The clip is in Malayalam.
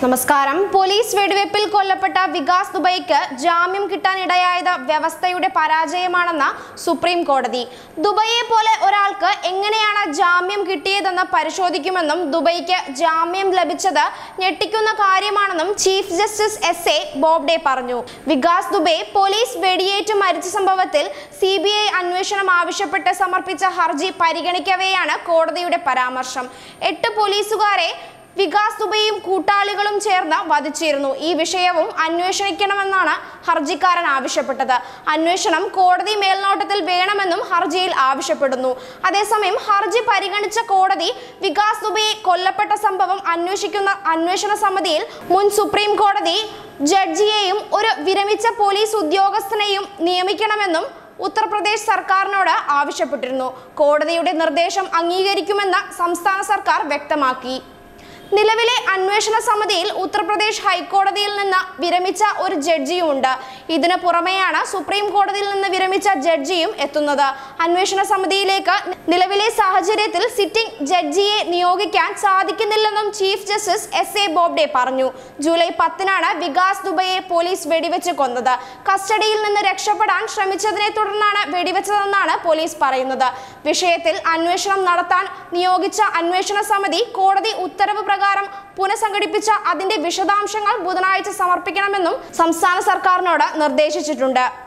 നമസ്കാരം പോലീസ് വെടിവെപ്പിൽ കൊല്ലപ്പെട്ട വികാസ് ദുബൈക്ക് ജാമ്യം കിട്ടാനിടയായത് വ്യവസ്ഥയുടെ പരാജയമാണെന്ന് സുപ്രീം കോടതി ദുബൈയെ പോലെ ഒരാൾക്ക് എങ്ങനെയാണ് ജാമ്യം കിട്ടിയതെന്ന് പരിശോധിക്കുമെന്നും ദുബൈക്ക് ജാമ്യം ലഭിച്ചത് ഞെട്ടിക്കുന്ന കാര്യമാണെന്നും chief justice S A Bobde പറഞ്ഞു വികാസ് ദുബൈ പോലീസ് വെടിയേറ്റ് മരിച്ച സംഭവത്തിൽ സി ബി ഐ അന്വേഷണം ആവശ്യപ്പെട്ട് സമർപ്പിച്ച ഹർജി പരിഗണിക്കവെയാണ് കോടതിയുടെ പരാമർശം എട്ട് പോലീസുകാരെ വികാസ് ദുബൈയും കൂട്ടാളികളും ചേർന്ന് വധിച്ചിരുന്നു ഈ വിഷയവും അന്വേഷിക്കണമെന്നാണ് ഹർജിക്കാരൻ ആവശ്യപ്പെട്ടത് അന്വേഷണം കോടതി മേൽനോട്ടത്തിൽ വേണമെന്നും ഹർജിയിൽ ആവശ്യപ്പെടുന്നു അതേസമയം ഹർജി പരിഗണിച്ച കോടതി വികാസ് ദുബൈ കൊല്ലപ്പെട്ട സംഭവം അന്വേഷിക്കുന്ന അന്വേഷണ സമിതിയിൽ മുൻ സുപ്രീം കോടതി ജഡ്ജിയെയും ഒരു വിരമിച്ച പോലീസ് ഉദ്യോഗസ്ഥനെയും നിയമിക്കണമെന്നും ഉത്തർപ്രദേശ് സർക്കാരിനോട് ആവശ്യപ്പെട്ടിരുന്നു കോടതിയുടെ നിർദ്ദേശം അംഗീകരിക്കുമെന്ന് സംസ്ഥാന സർക്കാർ വ്യക്തമാക്കി നിലവിലെ അന്വേഷണ സമിതിയിൽ ഉത്തർപ്രദേശ് ഹൈക്കോടതിയിൽ നിന്ന് വിരമിച്ച ഒരു ജഡ്ജിയുമുണ്ട് ഇതിനു പുറമെയാണ് സുപ്രീം കോടതിയിൽ നിന്ന് വിരമിച്ച ജഡ്ജിയും എത്തുന്നത് അന്വേഷണ സമിതിയിലേക്ക് നിലവിലെ സാഹചര്യത്തിൽ സിറ്റിംഗ് ജഡ്ജിയെ നിയോഗിക്കാൻ സാധിക്കുന്നില്ലെന്നും chief justice S A Bobde പറഞ്ഞു ജൂലൈ പത്തിനാണ് വികാസ് ദുബൈയെ പോലീസ് വെടിവെച്ച് കൊന്നത് കസ്റ്റഡിയിൽ നിന്ന് രക്ഷപ്പെടാൻ ശ്രമിച്ചതിനെ തുടർന്നാണ് വെടിവെച്ചതെന്നാണ് പോലീസ് പറയുന്നത് വിഷയത്തിൽ അന്വേഷണം നടത്താൻ നിയോഗിച്ച അന്വേഷണ സമിതി കോടതി ഉത്തരവ് പ്രകാരം പുനഃസംഘടിപ്പിച്ച അതിന്റെ വിശദാംശങ്ങൾ ബുധനാഴ്ച സമർപ്പിക്കണമെന്നും സംസ്ഥാന സർക്കാരിനോട് നിർദ്ദേശിച്ചിട്ടുണ്ട്